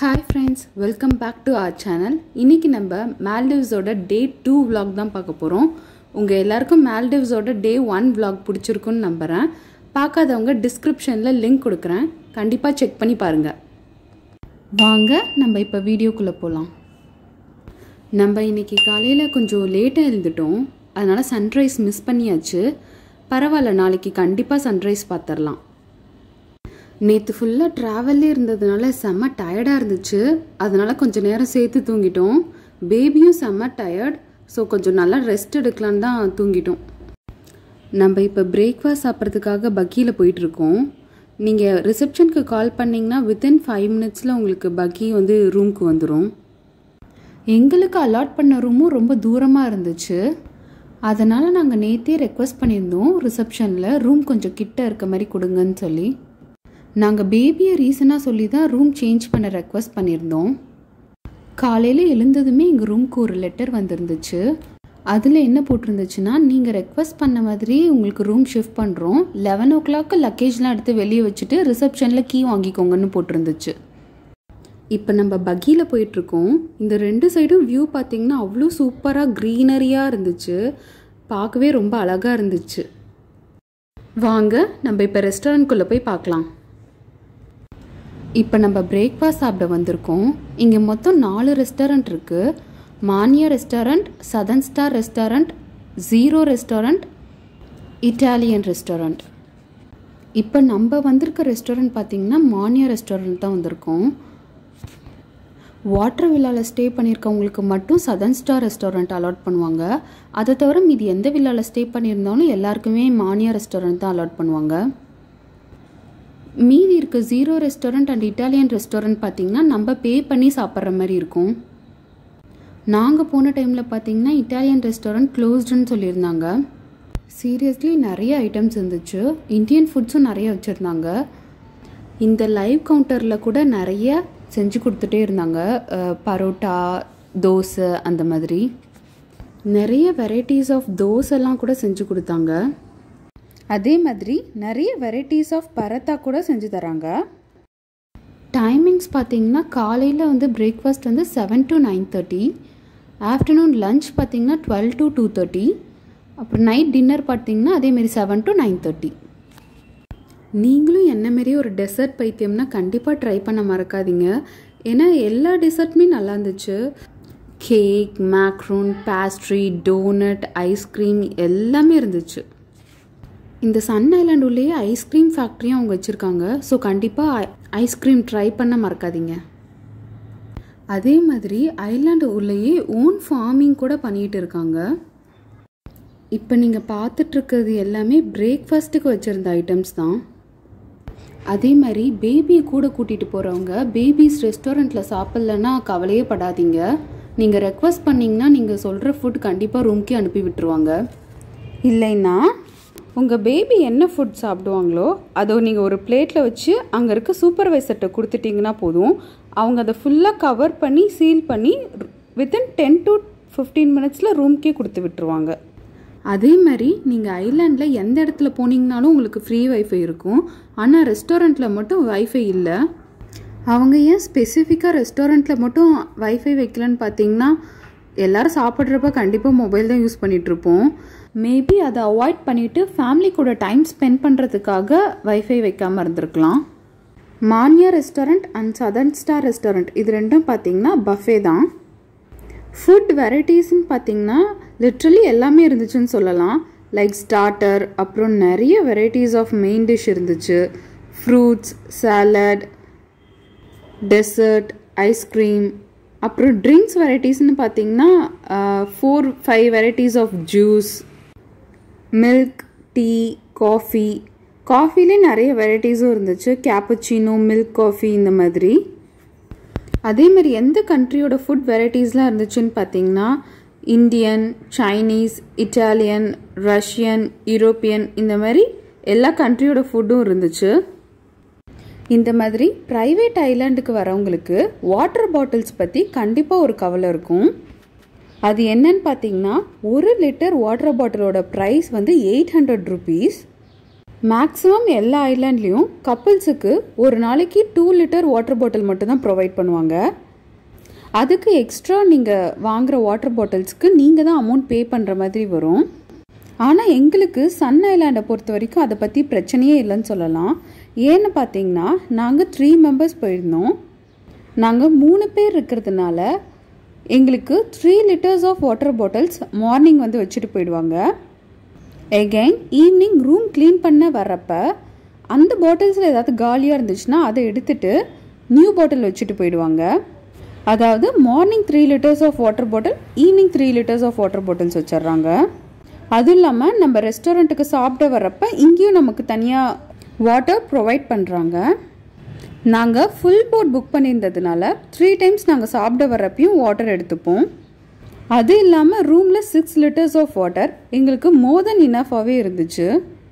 hi friends welcome back to our channel இன்னைக்கு நம்ம மால்டிவ்ஸோட டே two vlog தான் பார்க்க போகிறோம் உங்கள் எல்லாருக்கும் மால்டிவ்ஸோட டே ஒன் vlog பிடிச்சிருக்குன்னு நம்புகிறேன் பார்க்காதவங்க டிஸ்கிரிப்ஷனில் லிங்க் கொடுக்குறேன் கண்டிப்பாக செக் பண்ணி பாருங்கள் வாங்க நம்ம இப்போ வீடியோக்குள்ளே போகலாம் நம்ம இன்னைக்கு காலையில் கொஞ்சம் லேட்டாக எழுந்துட்டோம் அதனால் சன்ரைஸ் மிஸ் பண்ணியாச்சு பரவாயில்ல நாளைக்கு கண்டிப்பாக சன்ரைஸ் பார்த்துடலாம் நேற்று ஃபுல்லாக ட்ராவல்லே இருந்ததுனால செம்ம டயர்டாக இருந்துச்சு அதனால் கொஞ்சம் நேரம் சேர்த்து தூங்கிட்டோம் பேபியும் செம்ம டயர்ட் ஸோ கொஞ்சம் நல்லா ரெஸ்ட் எடுக்கலான்னு தான் தூங்கிட்டோம் நம்ம இப்போ பிரேக்ஃபாஸ்ட் சாப்பிட்றதுக்காக பக்கியில் போயிட்டுருக்கோம் நீங்கள் ரிசப்ஷனுக்கு கால் பண்ணிங்கன்னா வித்தின் ஃபைவ் மினிட்ஸில் உங்களுக்கு பக்கி வந்து ரூம்க்கு வந்துடும் எங்களுக்கு அலாட் பண்ண ரூமும் ரொம்ப தூரமாக இருந்துச்சு அதனால் நாங்கள் நேற்றே ரெக்வஸ்ட் பண்ணியிருந்தோம் ரிசப்ஷனில் ரூம் கொஞ்சம் கிட்ட இருக்க மாதிரி கொடுங்கன்னு சொல்லி நாங்கள் பேபியை ரீசனாக சொல்லி தான் ரூம் சேஞ்ச் பண்ண ரெக்வஸ்ட் பண்ணியிருந்தோம் காலையில் எழுந்ததுமே எங்கள் ரூம்க்கு ஒரு லெட்டர் வந்திருந்துச்சு அதில் என்ன போட்டிருந்துச்சுன்னா நீங்கள் ரெக்வஸ்ட் பண்ண மாதிரி உங்களுக்கு ரூம் ஷிஃப்ட் பண்ணுறோம் லெவன் ஓ கிளாக்கு லக்கேஜ்லாம் எடுத்து வெளியே வச்சுட்டு ரிசப்ஷனில் கீ வாங்கிக்கோங்கன்னு போட்டிருந்துச்சு இப்போ நம்ம பக்கியில் போயிட்டுருக்கோம் இந்த ரெண்டு சைடும் வியூ பார்த்தீங்கன்னா அவ்வளோ சூப்பராக க்ரீனரியாக இருந்துச்சு பார்க்கவே ரொம்ப அழகாக இருந்துச்சு வாங்க நம்ம இப்போ ரெஸ்டாரண்ட்குள்ளே போய் பார்க்கலாம் இப்போ நம்ம பிரேக்ஃபாஸ்ட் சாப்பிட வந்திருக்கோம் இங்கே மொத்தம் நாலு ரெஸ்டாரண்ட் இருக்குது Mania restaurant southern star restaurant zero restaurant Italian restaurant இப்போ நம்ம வந்திருக்க ரெஸ்டாரண்ட் பார்த்திங்கன்னா மானியா ரெஸ்டாரண்ட் தான் வந்திருக்கோம் வாட்டர் வில்லாவில் ஸ்டே பண்ணியிருக்கவங்களுக்கு மட்டும் சதன் ஸ்டார் ரெஸ்டாரண்ட் அலாட் பண்ணுவாங்க அதை தவிர மீதி எந்த வில்லாவில் ஸ்டே பண்ணியிருந்தாலும் எல்லாருக்குமே மானியா ரெஸ்டாரண்ட் தான் அலாட் பண்ணுவாங்க மீதி இருக்க zero restaurant and Italian restaurant பார்த்திங்கன்னா நம்ம பே பண்ணி சாப்பிட்ற மாதிரி இருக்கும் நாங்கள் போன டைமில் பார்த்தீங்கன்னா இட்டாலியன் ரெஸ்டாரண்ட் க்ளோஸ்டுன்னு சொல்லியிருந்தாங்க சீரியஸ்லி நிறைய ஐட்டம்ஸ் இருந்துச்சு இந்தியன் ஃபுட்ஸும் நிறைய வச்சுருந்தாங்க இந்த லைவ் கவுண்டரில் கூட நிறைய செஞ்சு கொடுத்துட்டே இருந்தாங்க அஹ், பரோட்டா தோசை அந்த மாதிரி நிறைய வெரைட்டிஸ் ஆஃப் தோசைலாம் கூட செஞ்சு கொடுத்தாங்க அதே மாதிரி நிறைய வெரைட்டிஸ் ஆஃப் பரத்தா கூட செஞ்சு தராங்க டைமிங்ஸ் பார்த்தீங்கன்னா காலையில் வந்து பிரேக்ஃபாஸ்ட் வந்து seven to nine thirty afternoon lunch பார்த்தீங்கன்னா டுவெல் டு டூ தேர்ட்டி அப்புறம் நைட் டின்னர் பார்த்தீங்கன்னா அதேமாரி செவன் டு நைன் தேர்ட்டி நீங்களும் என்ன மாரி ஒரு டெசர்ட் பைத்தியம்னா கண்டிப்பாக ட்ரை பண்ண மறக்காதீங்க ஏன்னா எல்லா டெசர்ட்டுமே நல்லா இருந்துச்சு cake macaroon pastry donut ice cream எல்லாமே இருந்துச்சு இந்த சன் ஐலாண்ட் உள்ளேயே ஐஸ்கிரீம் ஃபேக்ட்ரியும் அவங்க வச்சுருக்காங்க ஸோ கண்டிப்பாக ஐஸ்கிரீம் ட்ரை பண்ண மறக்காதீங்க அதே மாதிரி ஐலாண்டு உள்ளேயே ஓன் ஃபார்மிங் கூட பண்ணிகிட்டு இருக்காங்க இப்போ நீங்கள் பார்த்துட்ருக்கிறது எல்லாமே பிரேக்ஃபாஸ்ட்டுக்கு வச்சுருந்த ஐட்டம்ஸ் தான் அதே மாதிரி பேபியை கூட கூட்டிகிட்டு போகிறவங்க பேபிஸ் ரெஸ்டாரண்ட்டில் சாப்பிட்லன்னா கவலையே படாதீங்க நீங்கள் ரெக்வஸ்ட் பண்ணிங்கன்னா நீங்கள் சொல்கிற ஃபுட் கண்டிப்பாக ரூம்க்கே அனுப்பி விட்டுருவாங்க இல்லைன்னா உங்கள் பேபி என்ன ஃபுட் சாப்பிடுவாங்களோ அதை நீங்கள் ஒரு பிளேட்டில் வச்சு அங்கே இருக்க சூப்பர்வைசர்கிட்ட கொடுத்துட்டிங்கன்னா போதும் அவங்க அதை ஃபுல்லாக கவர் பண்ணி சீல் பண்ணி வித்தின் டென் டு ஃபிஃப்டீன் மினிட்ஸில் ரூம்க்கே கொடுத்து விட்டுருவாங்க அதே மாதிரி நீங்கள் ஐலாண்டில் எந்த இடத்துல போனீங்கனாலும் உங்களுக்கு ஃப்ரீ வைஃபை இருக்கும் ஆனால் ரெஸ்டாரண்ட்டில் மட்டும் வைஃபை இல்லை அவங்க ஏன் ஸ்பெசிஃபிக்காக ரெஸ்டாரண்ட்டில் மட்டும் வைஃபை வைக்கலன்னு பார்த்தீங்கன்னா எல்லாரும் சாப்பிட்றப்ப கண்டிப்பாக மொபைல் தான் யூஸ் பண்ணிகிட்ருப்போம் மேபி அதை அவாய்ட் பண்ணிவிட்டு ஃபேமிலி கூட டைம் ஸ்பெண்ட் பண்ணுறதுக்காக வைஃபை வைக்காமல் இருந்திருக்கலாம் Mania restaurant and southern star restaurant இது ரெண்டும் பார்த்தீங்கன்னா பஃபே தான் ஃபுட் வெரைட்டிஸ்னு பார்த்தீங்கன்னா லிட்ரலி எல்லாமே இருந்துச்சுன்னு சொல்லலாம் லைக் ஸ்டார்டர் அப்புறம் நிறைய வெரைட்டிஸ் ஆஃப் மெயின் டிஷ் இருந்துச்சு ஃப்ரூட்ஸ் சாலட் டெசர்ட் ஐஸ்கிரீம் அப்புறம் ட்ரிங்க்ஸ் வெரைட்டிஸ்னு பார்த்தீங்கன்னா four five varieties of juice milk tea coffee காஃபிலே நிறைய வெரைட்டிஸும் இருந்துச்சு கேப்பச்சினோ மில்க் காஃபி இந்த மாதிரி அதே மாதிரி எந்த கண்ட்ரியோட ஃபுட் வெரைட்டிஸ்லாம் இருந்துச்சுன்னு பார்த்தீங்கன்னா Indian Chinese Italian Russian European இந்த மாதிரி எல்லா கண்ட்ரியோட ஃபுட்டும் இருந்துச்சு இந்த மாதிரி ப்ரைவேட் ஐலாண்டுக்கு வரவங்களுக்கு வாட்டர் பாட்டில்ஸ் பற்றி கண்டிப்பாக ஒரு கவலை இருக்கும் அது என்னன்னு பார்த்தீங்கன்னா ஒரு லிட்டர் வாட்டர் பாட்டிலோட ப்ரைஸ் வந்து எயிட் ஹண்ட்ரட் ருபீஸ் மேக்ஸிமம் எல்லா ஐலாண்ட்லேயும் கப்புள்ஸுக்கு ஒரு நாளைக்கு டூ லிட்டர் வாட்டர் பாட்டில் மட்டும்தான் ப்ரொவைட் பண்ணுவாங்க அதுக்கு எக்ஸ்ட்ரா நீங்கள் வாங்குகிற வாட்டர் பாட்டில்ஸ்க்கு நீங்கள் தான் அமௌண்ட் பே பண்ணுற மாதிரி வரும் ஆனால் எங்களுக்கு சன் ஐலாண்டை பொறுத்த வரைக்கும் அதை பற்றி பிரச்சனையே இல்லைன்னு சொல்லலாம் ஏன்னு பார்த்தீங்கன்னா நாங்கள் த்ரீ மெம்பர்ஸ் போயிருந்தோம் நாங்கள் மூணு பேர் இருக்கிறதுனால எங்களுக்கு three litres of water bottles morning வந்து வச்சுட்டு போயிடுவாங்க எகைன் ஈவினிங் ரூம் க்ளீன் பண்ண வர்றப்ப அந்த பாட்டில்ஸில் ஏதாவது காலியாக இருந்துச்சுன்னா அதை எடுத்துட்டு நியூ பாட்டில் வச்சுட்டு போயிடுவாங்க அதாவது morning three litres of water bottle evening three litres of water bottles வச்சிடுறாங்க அதுவும் இல்லாமல் நம்ம ரெஸ்டாரண்ட்டுக்கு சாப்பிட வர்றப்ப இங்கேயும் நமக்கு தனியாக வாட்டர் ப்ரொவைட் பண்ணுறாங்க நாங்கள் ஃபுல் போட் புக் பண்ணியிருந்ததுனால த்ரீ டைம்ஸ் நாங்கள் சாப்பிட வர்றப்பையும் வாட்டர் எடுத்துப்போம் அது இல்லாமல் ரூமில் சிக்ஸ் லிட்டர்ஸ் ஆஃப் வாட்டர் எங்களுக்கு மோர் தென் இனஃபாகவே இருந்துச்சு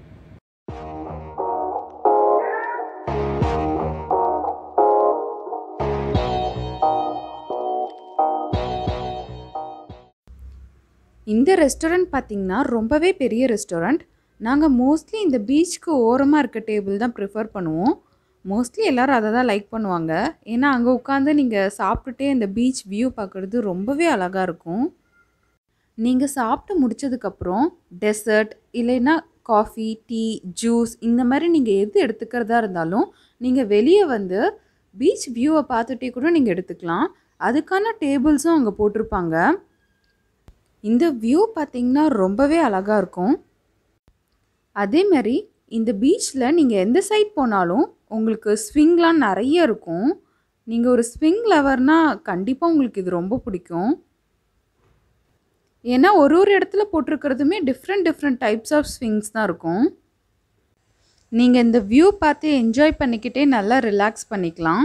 இந்த ரெஸ்டாரண்ட் பார்த்திங்கன்னா ரொம்பவே பெரிய ரெஸ்டாரண்ட் நாங்கள் மோஸ்ட்லி இந்த பீச்சுக்கு ஓரமாக இருக்க டேபிள் தான் ப்ரிஃபர் பண்ணுவோம் மோஸ்ட்லி எல்லோரும் அதை தான் லைக் பண்ணுவாங்க ஏன்னா அங்கே உட்காந்து நீங்கள் சாப்பிட்டுட்டே இந்த பீச் வியூ பார்க்குறது ரொம்பவே அழகாக இருக்கும் நீங்கள் சாப்பிட்டு முடிச்சதுக்கப்புறம் டெசர்ட் இல்லைன்னா காஃபி டீ ஜூஸ் இந்த மாதிரி நீங்கள் எது எடுத்துக்கிறதா இருந்தாலும் நீங்கள் வெளியே வந்து பீச் வியூவை பார்த்துட்டே கூட நீங்கள் எடுத்துக்கலாம் அதுக்கான டேபிள்ஸும் அங்கே போட்டிருப்பாங்க இந்த வியூ பார்த்திங்கன்னா ரொம்பவே அழகாக இருக்கும் அதே மாதிரி இந்த பீச்சில் நீங்கள் எந்த சைட் போனாலும் உங்களுக்கு ஸ்விங்லாம் நிறைய இருக்கும் நீங்கள் ஒரு ஸ்விங் லவர்னால் கண்டிப்பாக உங்களுக்கு இது ரொம்ப பிடிக்கும் ஏன்னா ஒரு ஒரு இடத்துல போட்டிருக்கிறதுமே different different types of swings தான் இருக்கும் நீங்கள் இந்த வியூ பார்த்து என்ஜாய் பண்ணிக்கிட்டே நல்லா ரிலாக்ஸ் பண்ணிக்கலாம்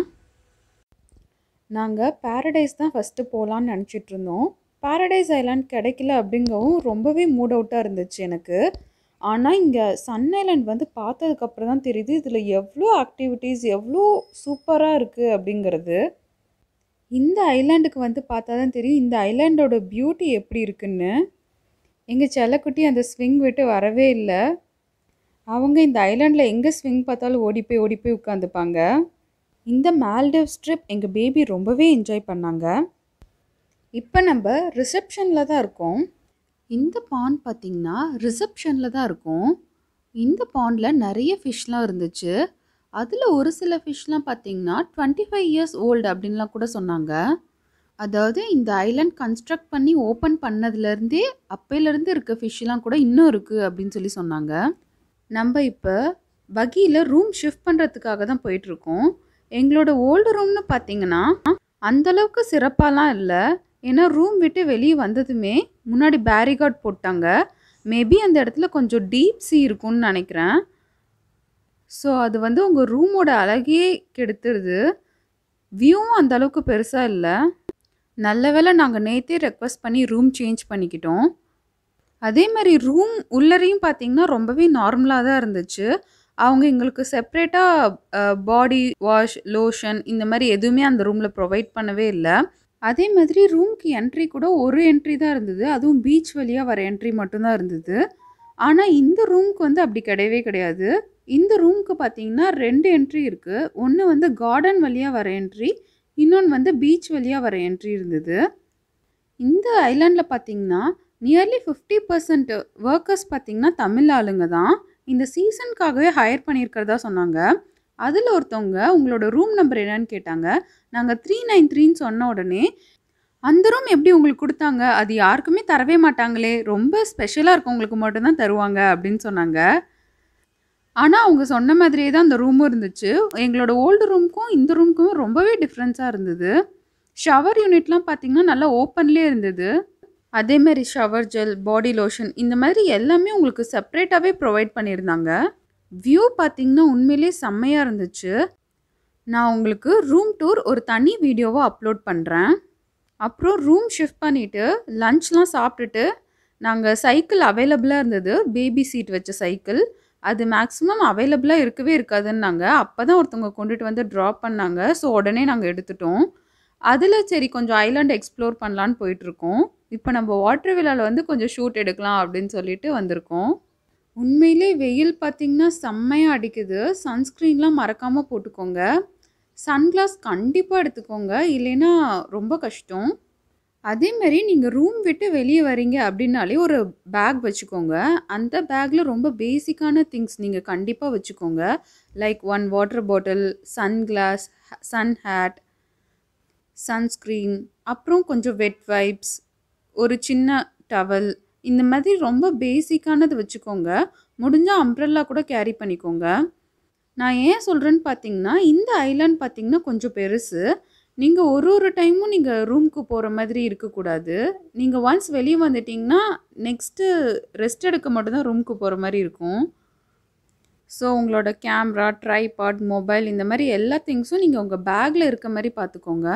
நாங்கள் பேரடைஸ் தான் ஃபஸ்ட்டு போகலான்னு நினச்சிட்டு இருந்தோம் பேரடைஸ் ஐலாண்ட் கிடைக்கல அப்படிங்கவும் ரொம்பவே மூட் அவுட்டாக இருந்துச்சு எனக்கு ஆனால் இங்கே சன் ஐலாண்ட் வந்து பார்த்ததுக்கப்புறம் தான் தெரியுது இதில் எவ்வளோ ஆக்டிவிட்டீஸ் எவ்வளோ சூப்பராக இருக்குது அப்படிங்கிறது இந்த ஐலாண்டுக்கு வந்து பார்த்தா தான் தெரியும் இந்த ஐலாண்டோட பியூட்டி எப்படி இருக்குன்னு எங்கள் செல்லக்குட்டி அந்த ஸ்விங் விட்டு வரவே இல்லை அவங்க இந்த ஐலாண்டில் எங்கே ஸ்விங் பார்த்தாலும் ஓடி போய் ஓடி போய் உட்காந்துப்பாங்க இந்த மால்டிவ் ட்ரிப் எங்கள் பேபி ரொம்பவே என்ஜாய் பண்ணாங்க இப்போ நம்ம ரிசப்ஷனில் தான் இருக்கோம் இந்த பாண்ட் பார்த்திங்கன்னா ரிசப்ஷனில் தான் இருக்கும் இந்த பாண்டில் நிறைய ஃபிஷ்லாம் இருந்துச்சு அதில் ஒரு சில ஃபிஷ்லாம் பார்த்தீங்கன்னா டுவெண்ட்டி ஃபைவ் இயர்ஸ் ஓல்டு அப்படின்லாம் கூட சொன்னாங்க அதாவது இந்த ஐலாண்ட் கன்ஸ்ட்ரக்ட் பண்ணி ஓப்பன் பண்ணதுலேருந்தே அப்பையிலேருந்து இருக்க ஃபிஷ்லாம் கூட இன்னும் இருக்குது அப்படின்னு சொல்லி சொன்னாங்க நம்ம இப்போ பகியில் ரூம் ஷிஃப்ட் பண்ணுறதுக்காக தான் போயிட்டுருக்கோம் எங்களோட ஓல்டு ரூம்னு பார்த்தீங்கன்னா அந்தளவுக்கு சிறப்பாலாம் இல்லை ஏன்னா ரூம் விட்டு வெளியே வந்ததுமே முன்னாடி பேரிகார்ட் போட்டாங்க மேபி அந்த இடத்துல கொஞ்சம் டீப் சி இருக்கும்னு நினைக்கிறேன் ஸோ அது வந்து உங்கள் ரூமோட அழகையே கெடுத்துருது வியூவும் அந்த அளவுக்கு பெருசாக இல்லை நல்ல வேளை நாங்கள் நேற்றே ரெக்வஸ்ட் பண்ணி ரூம் சேஞ்ச் பண்ணிக்கிட்டோம் அதே மாதிரி ரூம் உள்ளரையும் பார்த்தீங்கன்னா ரொம்பவே நார்மலாக தான் இருந்துச்சு அவங்க எங்களுக்கு செப்ரேட்டாக பாடி வாஷ் லோஷன் இந்த மாதிரி எதுவுமே அந்த ரூமில் ப்ரொவைட் பண்ணவே இல்லை அதே மாதிரி ரூம்க்கு என்ட்ரி கூட ஒரு என்ட்ரி தான் இருந்தது அதுவும் பீச் வழியாக வர என்ட்ரி மட்டும்தான் இருந்தது ஆனால் இந்த ரூம்க்கு வந்து அப்படி கிடையவே கிடையாது இந்த ரூம்க்கு பார்த்தீங்கன்னா ரெண்டு என்ட்ரி இருக்குது ஒன்று வந்து கார்டன் வழியாக வர என்ட்ரி இன்னொன்று வந்து பீச் வழியாக வர என்ட்ரி இருந்தது இந்த ஐலாண்டில் பார்த்தீங்கன்னா நியர்லி ஃபிஃப்டி பர்சன்ட் ஒர்க்கர்ஸ் பார்த்தீங்கன்னா தமிழ் ஆளுங்க தான் இந்த சீசனுக்காகவே ஹையர் பண்ணியிருக்கிறதா சொன்னாங்க அதில் ஒருத்தவங்க உங்களோட ரூம் நம்பர் என்னன்னு கேட்டாங்க நாங்கள் த்ரீ நைன் த்ரீன்னு சொன்ன உடனே அந்த ரூம் எப்படி உங்களுக்கு கொடுத்தாங்க அது யாருக்குமே தரவே மாட்டாங்களே ரொம்ப ஸ்பெஷலாக இருக்கவங்களுக்கு மட்டும்தான் தருவாங்க அப்படின்னு சொன்னாங்க ஆனால் அவங்க சொன்ன மாதிரியே தான் அந்த ரூமும் இருந்துச்சு எங்களோட ஓல்டு ரூமுக்கும் இந்த ரூமுக்கும் ரொம்பவே டிஃப்ரென்ஸாக இருந்தது ஷவர் யூனிட்லாம் பார்த்திங்கன்னா நல்லா ஓப்பன்லேயே இருந்தது அதேமாதிரி ஷவர் ஜெல் பாடி லோஷன் இந்த மாதிரி எல்லாமே உங்களுக்கு செப்ரேட்டாகவே ப்ரொவைட் பண்ணியிருந்தாங்க வியூ பார்த்திங்கன்னா உண்மையிலே செம்மையாக இருந்துச்சு நான் உங்களுக்கு ரூம் டூர் ஒரு தனி வீடியோவை அப்லோட் பண்ணுறேன் அப்புறம் ரூம் ஷிஃப்ட் பண்ணிவிட்டு லஞ்ச்லாம் சாப்பிட்டுட்டு நாங்கள் சைக்கிள் அவைலபிளாக இருந்தது பேபி சீட் வச்ச சைக்கிள் அது மேக்ஸிமம் அவைலபிளாக இருக்கவே இருக்காதுன்னாங்க அப்போ தான் ஒருத்தவங்க கொண்டுட்டு வந்து ட்ராப் பண்ணாங்க ஸோ உடனே நாங்கள் எடுத்துட்டோம் அதில் சரி கொஞ்சம் ஐலாண்ட் எக்ஸ்ப்ளோர் பண்ணலான்னு போயிட்டுருக்கோம் இப்போ நம்ம வாட்டர் வில்லாவில் வந்து கொஞ்சம் ஷூட் எடுக்கலாம் அப்படின்னு சொல்லிட்டு வந்திருக்கோம் உண்மையிலே வெயில் பார்த்திங்கன்னா செம்மையாக அடிக்குது சன்ஸ்க்ரீன்லாம் மறக்காமல் போட்டுக்கோங்க சன்கிளாஸ் கண்டிப்பாக எடுத்துக்கோங்க இல்லைன்னா ரொம்ப கஷ்டம் அதேமாரி நீங்கள் ரூம் விட்டு வெளியே வரீங்க அப்படின்னாலே ஒரு பேக் வச்சுக்கோங்க அந்த பேக்கில் ரொம்ப பேசிக்கான திங்ஸ் நீங்கள் கண்டிப்பாக வச்சுக்கோங்க like one water bottle sunglass sun hat sunscreen அப்புறம் கொஞ்சம் வெட் வைப்ஸ் ஒரு சின்ன டவல் இந்த மாதிரி ரொம்ப பேசிக்கானது வச்சுக்கோங்க முடிஞ்சால் அம்ப்ரெல்லா கூட கேரி பண்ணிக்கோங்க நான் ஏன் சொல்கிறேன்னு பார்த்தீங்கன்னா இந்த ஐலாண்ட் பார்த்தீங்கன்னா கொஞ்சம் பெருசு நீங்கள் ஒரு ஒரு டைமும் நீங்கள் ரூமுக்கு போகிற மாதிரி இருக்கக்கூடாது நீங்கள் ஒன்ஸ் வெளியே வந்துட்டிங்கன்னா நெக்ஸ்ட்டு ரெஸ்ட் எடுக்க மட்டும்தான் ரூமுக்கு போகிற மாதிரி இருக்கும் ஸோ உங்களோட கேம்ரா ட்ரைபாட் மொபைல் இந்த மாதிரி எல்லா திங்ஸும் நீங்கள் உங்கள் பேக்கில் இருக்க மாதிரி பார்த்துக்கோங்க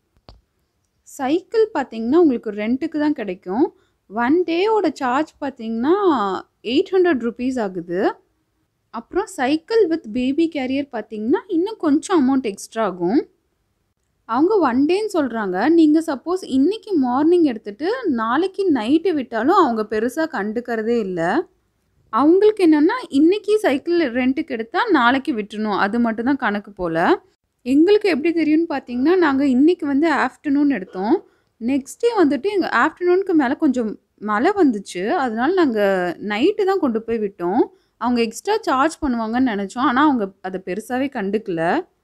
சைக்கிள் பார்த்தீங்கன்னா உங்களுக்கு ரெண்ட்டுக்கு தான் கிடைக்கும் ஒன் டேவோட சார்ஜ் பார்த்தீங்கன்னா எயிட் ஹண்ட்ரட் ருபீஸ் ஆகுது அப்புறம் சைக்கிள் வித் பேபி கேரியர் பார்த்தீங்கன்னா இன்னும் கொஞ்சம் அமௌண்ட் எக்ஸ்ட்ரா ஆகும் அவங்க ஒன் டேன்னு சொல்கிறாங்க நீங்கள் சப்போஸ் இன்றைக்கி மார்னிங் எடுத்துகிட்டு நாளைக்கு நைட்டு விட்டாலும் அவங்க பெருசாக கண்டுக்கிறதே இல்லை அவங்களுக்கு என்னென்னா இன்றைக்கி சைக்கிள் ரெண்ட்டுக்கு எடுத்தால் நாளைக்கு விட்டுணும் அது மட்டும்தான் கணக்கு போல் எங்களுக்கு எப்படி தெரியும்னு பார்த்தீங்கன்னா நாங்கள் இன்றைக்கி வந்து ஆஃப்டர்நூன் எடுத்தோம் நெக்ஸ்ட் டே வந்துட்டு எங்கள் ஆஃப்டர்நூனுக்கு மேலே கொஞ்சம் மழை வந்துச்சு அதனால நாங்கள் நைட்டு தான் கொண்டு போய் விட்டோம் அவங்க எக்ஸ்ட்ரா சார்ஜ் பண்ணுவாங்கன்னு நினச்சோம் ஆனால் அவங்க அதை பெருசாகவே கண்டுக்கல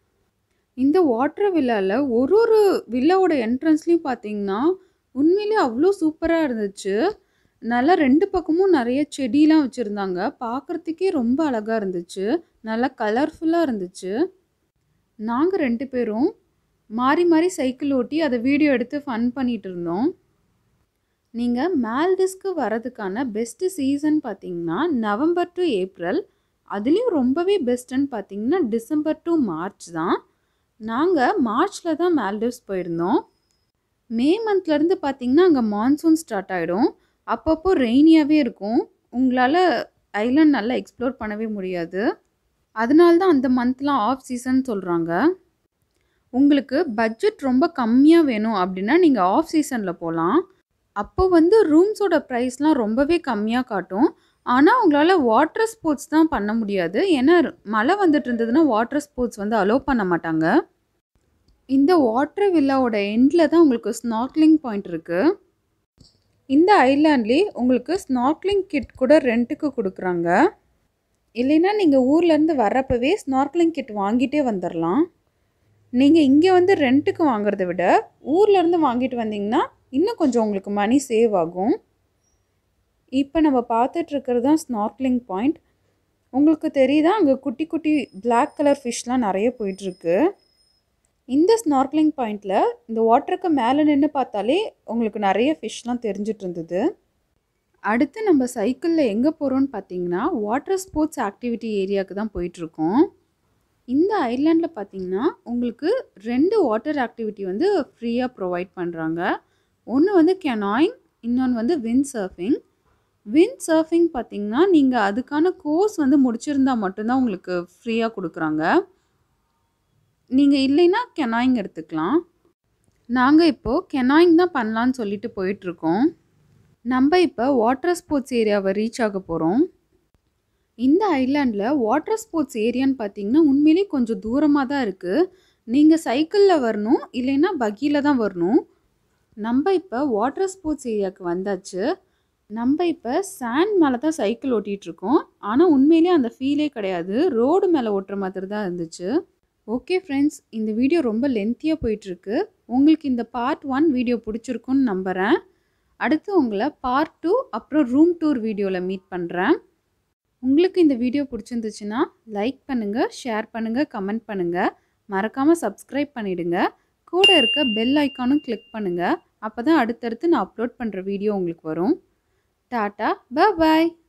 இந்த வாட்டர் வில்லாவில் ஒரு ஒரு வில்லாவோட என்ட்ரன்ஸ்லேயும் பார்த்தீங்கன்னா உண்மையிலே அவ்வளோ சூப்பராக இருந்துச்சு நல்லா ரெண்டு பக்கமும் நிறைய செடிலாம் வச்சுருந்தாங்க பார்க்குறதுக்கே ரொம்ப அழகாக இருந்துச்சு நல்லா கலர்ஃபுல்லாக இருந்துச்சு நாங்கள் ரெண்டு பேரும் மாறி மாறி சைக்கிள் ஓட்டி அதை வீடியோ எடுத்து ஃபன் பண்ணிகிட்டு இருந்தோம் நீங்கள் மால்டிஸ்க்கு வரதுக்கான பெஸ்ட்டு சீசன் பார்த்தீங்கன்னா நவம்பர் டு ஏப்ரல் அதுலேயும் ரொம்பவே பெஸ்ட்டுன்னு பார்த்தீங்கன்னா டிசம்பர் டு மார்ச் தான் நாங்கள் மார்ச்சில் தான் மால்டிவ்ஸ் போயிருந்தோம் மே மந்த்லேருந்து பார்த்தீங்கன்னா அங்கே மான்சூன் ஸ்டார்ட் ஆகிடும் அப்பப்போ ரெய்னியாகவே இருக்கும் உங்களால் ஐலாண்ட் நல்லா எக்ஸ்ப்ளோர் பண்ணவே முடியாது அதனால தான் அந்த மந்த்லாம் ஆஃப் சீசன் சொல்கிறாங்க உங்களுக்கு பட்ஜெட் ரொம்ப கம்மியாக வேணும் அப்படின்னா நீங்கள் ஆஃப் சீசனில் போகலாம் அப்போ வந்து ரூம்ஸோட ப்ரைஸ்லாம் ரொம்பவே கம்மியாக காட்டும் ஆனால் உங்களால் வாட்டர் ஸ்போர்ட்ஸ் தான் பண்ண முடியாது ஏன்னா மழை வந்துட்டு இருந்ததுன்னா வாட்டர் ஸ்போர்ட்ஸ் வந்து அலோவ் பண்ண மாட்டாங்க இந்த வாட்டர் வில்லாவோட எண்டில் தான் உங்களுக்கு ஸ்னார்க்லிங் பாயிண்ட் இருக்குது இந்த ஐலாண்ட்லேயே உங்களுக்கு ஸ்னார்க்லிங் கிட் கூட ரெண்ட்டுக்கு கொடுக்குறாங்க இல்லைன்னா நீங்கள் ஊர்லேருந்து வர்றப்பவே ஸ்னார்க்லிங் கிட் வாங்கிட்டே வந்துடலாம் நீங்கள் இங்கே வந்து ரெண்ட்டுக்கு வாங்குறத விட ஊர்லேருந்து வாங்கிட்டு வந்தீங்கன்னா இன்னும் கொஞ்சம் உங்களுக்கு மணி சேவ் ஆகும் இப்போ நம்ம பார்த்துட்ருக்கிறது தான் ஸ்னார்க்லிங் பாயிண்ட் உங்களுக்கு தெரியுதா அங்கே குட்டி குட்டி பிளாக் கலர் ஃபிஷ்லாம் நிறைய போயிட்டுருக்கு இந்த ஸ்னார்க்லிங் பாயிண்டில் இந்த வாட்டருக்கு மேலே நின்று பார்த்தாலே உங்களுக்கு நிறைய ஃபிஷ்லாம் தெரிஞ்சிட்டு இருந்தது அடுத்து நம்ம சைக்கிளில் எங்கே போகிறோம்னு பார்த்தீங்கன்னா வாட்டர் ஸ்போர்ட்ஸ் ஆக்டிவிட்டி ஏரியாவுக்கு தான் போயிட்டுருக்கோம் இந்த ஐலாண்டில் பார்த்தீங்கன்னா உங்களுக்கு ரெண்டு வாட்டர் ஆக்டிவிட்டி வந்து ஃப்ரீயாக ப்ரொவைட் பண்ணுறாங்க ஒன்று வந்து கெனாயிங் இன்னொன்று வந்து விண்ட் சர்ஃபிங் விண்ட் சர்ஃபிங் பார்த்தீங்கன்னா நீங்கள் அதுக்கான கோர்ஸ் வந்து முடிச்சிருந்தா மட்டும்தான் உங்களுக்கு ஃப்ரீயாக கொடுக்குறாங்க நீங்கள் இல்லைன்னா கெனாயிங் எடுத்துக்கலாம் நாங்கள் இப்போது கெனாயிங் தான் பண்ணலான்னு சொல்லிட்டு போயிட்டுருக்கோம் நம்ம இப்போ வாட்டர் ஸ்போர்ட்ஸ் ஏரியாவை ரீச் ஆக போகிறோம் இந்த ஐலாண்டில் வாட்டர் ஸ்போர்ட்ஸ் ஏரியான்னு பார்த்தீங்கன்னா உண்மையிலேயே கொஞ்சம் தூரமாக தான் இருக்குது நீங்கள் சைக்கிளில் வரணும் இல்லைன்னா பக்கியில் தான் வரணும் நம்ம இப்போ வாட்டர் ஸ்போர்ட்ஸ் ஏரியாவுக்கு வந்தாச்சு நம்ம இப்போ சாண்ட் மேலே தான் சைக்கிள் ஓட்டிகிட்ருக்கோம் ஆனால் உண்மையிலே அந்த ஃபீலே கிடையாது ரோடு மேலே ஓட்டுற மாதிரி தான் இருந்துச்சு ஓகே ஃப்ரெண்ட்ஸ் இந்த வீடியோ ரொம்ப லென்த்தியாக போயிட்டுருக்கு உங்களுக்கு இந்த பார்ட் ஒன் வீடியோ பிடிச்சிருக்குன்னு நம்புகிறேன் அடுத்து உங்களை பார்ட் டூ அப்புறம் ரூம் டூர் வீடியோவில் மீட் பண்ணுறேன் உங்களுக்கு இந்த வீடியோ பிடிச்சிருந்துச்சுன்னா லைக் பண்ணுங்கள் ஷேர் பண்ணுங்கள் கமெண்ட் பண்ணுங்கள் மறக்காமல் சப்ஸ்கிரைப் பண்ணிவிடுங்க கூட இருக்க பெல் ஐக்கானும் கிளிக் பண்ணுங்கள் அப்போ தான் அடுத்தடுத்து நான் அப்லோட் பண்ணுற வீடியோ உங்களுக்கு வரும் டாட்டா பாய்